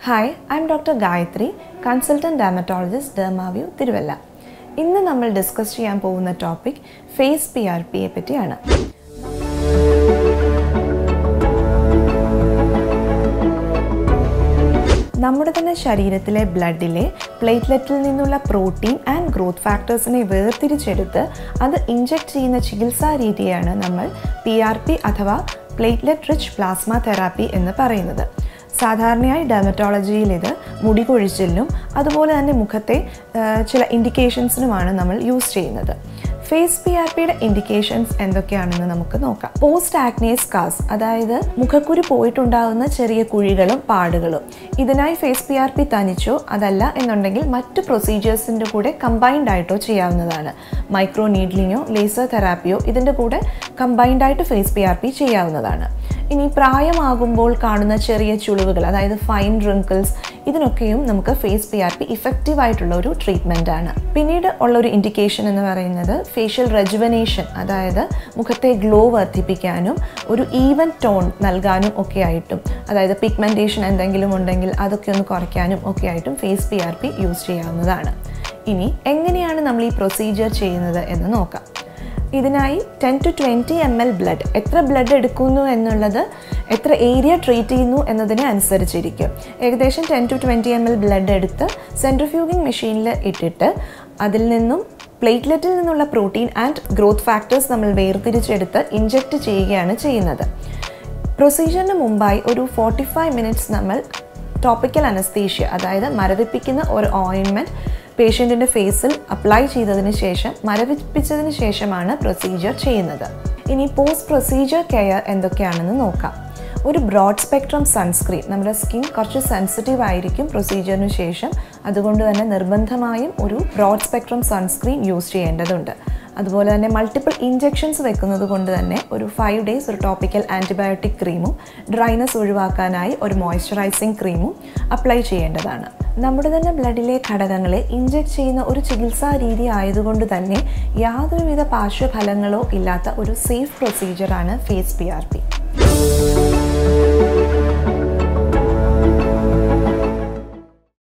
hi I am doctor Gayathri consultant dermatologist Dermaview Thiruvalla ഇന്ന് നമ്മൾ discuss ചെയ്യാൻ പോകുന്ന ടോപ്പിക് ഫേസ് പി ആർ പിയെ പറ്റിയാണ് നമ്മുടെ തന്നെ ശരീരത്തിലെ ബ്ലഡിലെ പ്ലേറ്റ്ലെറ്റിൽ നിന്നുള്ള പ്രോട്ടീൻ ആൻഡ് ഗ്രോത്ത് ഫാക്ടേഴ്സിനെ വേർതിരിച്ചെടുത്ത് അത് ഇഞ്ചെക്ട് ചെയ്യുന്ന ചികിത്സാ രീതിയാണ് നമ്മൾ പി ആർ പി അഥവാ പ്ലേറ്റ്ലെറ്റ് റിച്ച് പ്ലാസ്മ തെറാപ്പി എന്ന് പറയുന്നത് സാധാരണയായി ഡെർമറ്റോളജിയിൽ ഇത് മുടി കൊഴിച്ചിലിനും അതുപോലെ തന്നെ മുഖത്തെ ആ, ചില ഇൻഡിക്കേഷൻസിനുമാണ് നമ്മൾ യൂസ് ചെയ്യുന്നത് ഫേസ് പി ആർ പിയുടെ ഇൻഡിക്കേഷൻസ് എന്തൊക്കെയാണെന്ന് നമുക്ക് നോക്കാം പോസ്റ്റ് ആക്നേസ് കാസ് അതായത് മുഖക്കുരു പോയിട്ടുണ്ടാകുന്ന ചെറിയ കുഴികളും പാടുകളും ഇതിനായി ഫേസ് പി ആർ പി തനിച്ചോ അതല്ല എന്നുണ്ടെങ്കിൽ മറ്റ് പ്രൊസീജിയേഴ്സിൻ്റെ കൂടെ കമ്പൈൻഡ് ആയിട്ടോ ചെയ്യാവുന്നതാണ് മൈക്രോ നീഡ്ലിങ്ങോ ലേസർ തെറാപ്പിയോ ഇതിൻ്റെ കൂടെ കമ്പൈൻഡ് ആയിട്ട് ഫേസ് പി ആർ പി ചെയ്യാവുന്നതാണ് ഇനി പ്രായമാകുമ്പോൾ കാണുന്ന ചെറിയ ചുളിവുകൾ അതായത് ഫൈൻ റിങ്കിൾസ് ഇതിനൊക്കെയും നമുക്ക് face P R P effective ആയിട്ടുള്ള ഒരു ട്രീറ്റ്മെൻ്റ് ആണ് പിന്നീട് ഉള്ള ഒരു ഇൻഡിക്കേഷൻ എന്ന് പറയുന്നത് ഫേഷ്യൽ റെജുവനേഷൻ അതായത് മുഖത്തെ ഗ്ലോ വർദ്ധിപ്പിക്കാനും ഒരു ഈവൻ ടോൺ നൽകാനും ഒക്കെ ആയിട്ടും അതായത് പിഗ്മെൻറ്റേഷൻ എന്തെങ്കിലും ഉണ്ടെങ്കിൽ അതൊക്കെ ഒന്ന് കുറയ്ക്കാനും ഒക്കെ ആയിട്ടും face P R P use ചെയ്യാവുന്നതാണ് ഇനി എങ്ങനെയാണ് നമ്മൾ ഈ പ്രൊസീജിയർ ചെയ്യുന്നത് എന്ന് നോക്കാം ഇതിനായി ten to twenty M L blood എത്ര ബ്ലഡ് എടുക്കുന്നു എന്നുള്ളത് എത്ര ഏരിയ ട്രീറ്റ് ചെയ്യുന്നു എന്നതിനെ അനുസരിച്ചിരിക്കും ഏകദേശം ten to twenty M L blood എടുത്ത് സെൻട്രിഫ്യൂഗിംഗ് മെഷീനിൽ ഇട്ടിട്ട് അതിൽ നിന്നും പ്ലേറ്റ്ലെറ്റിൽ നിന്നുള്ള പ്രോട്ടീൻ ആൻഡ് ഗ്രോത്ത് ഫാക്ടേഴ്സ് നമ്മൾ വേർതിരിച്ചെടുത്ത് ഇഞ്ചെക്റ്റ് ചെയ്യുകയാണ് ചെയ്യുന്നത് പ്രൊസീജിയറിന് മുമ്പായി ഒരു ഫോർട്ടി ഫൈവ് മിനിറ്റ്സ് നമ്മൾ ടോപ്പിക്കൽ അനസ്തീഷ്യ അതായത് മരവിപ്പിക്കുന്ന ഒരു ഓയിൻമെൻറ്റ് പേഷ്യൻറ്റിൻ്റെ ഫേസിൽ അപ്ലൈ ചെയ്തതിന് ശേഷം മരവിപ്പിച്ചതിന് ശേഷമാണ് പ്രൊസീജിയർ ചെയ്യുന്നത് ഇനി പോസ്റ്റ് പ്രൊസീജിയർ കെയർ എന്തൊക്കെയാണെന്ന് നോക്കാം ഒരു ബ്രോഡ് സ്പെക്ട്രം സൺസ്ക്രീൻ നമ്മുടെ സ്കിൻ കുറച്ച് സെൻസിറ്റീവ് ആയിരിക്കും പ്രൊസീജിയറിന് ശേഷം അതുകൊണ്ട് തന്നെ നിർബന്ധമായും ഒരു ബ്രോഡ് സ്പെക്ട്രം സൺസ്ക്രീൻ യൂസ് ചെയ്യേണ്ടതുണ്ട് അതുപോലെ തന്നെ മൾട്ടിപ്പിൾ ഇഞ്ചെക്ഷൻസ് വെക്കുന്നത് കൊണ്ട് തന്നെ ഒരു ഫൈവ് ഡേയ്സ് ഒരു ടോപ്പിക്കൽ ആൻറ്റിബയോട്ടിക് ക്രീമും ഡ്രൈനസ് ഒഴിവാക്കാനായി ഒരു മോയ്സ്ചറൈസിങ് ക്രീമും അപ്ലൈ ചെയ്യേണ്ടതാണ് നമ്മുടെ തന്നെ ബ്ലഡിലെ ഘടകങ്ങളെ ഇഞ്ചെക്ട് ചെയ്യുന്ന ഒരു ചികിത്സാ രീതി ആയതുകൊണ്ട് തന്നെ യാതൊരുവിധ പാർശ്വഫലങ്ങളോ ഇല്ലാത്ത ഒരു സേഫ് പ്രൊസീജിയറാണ് ഫേസ് പി ആർ പി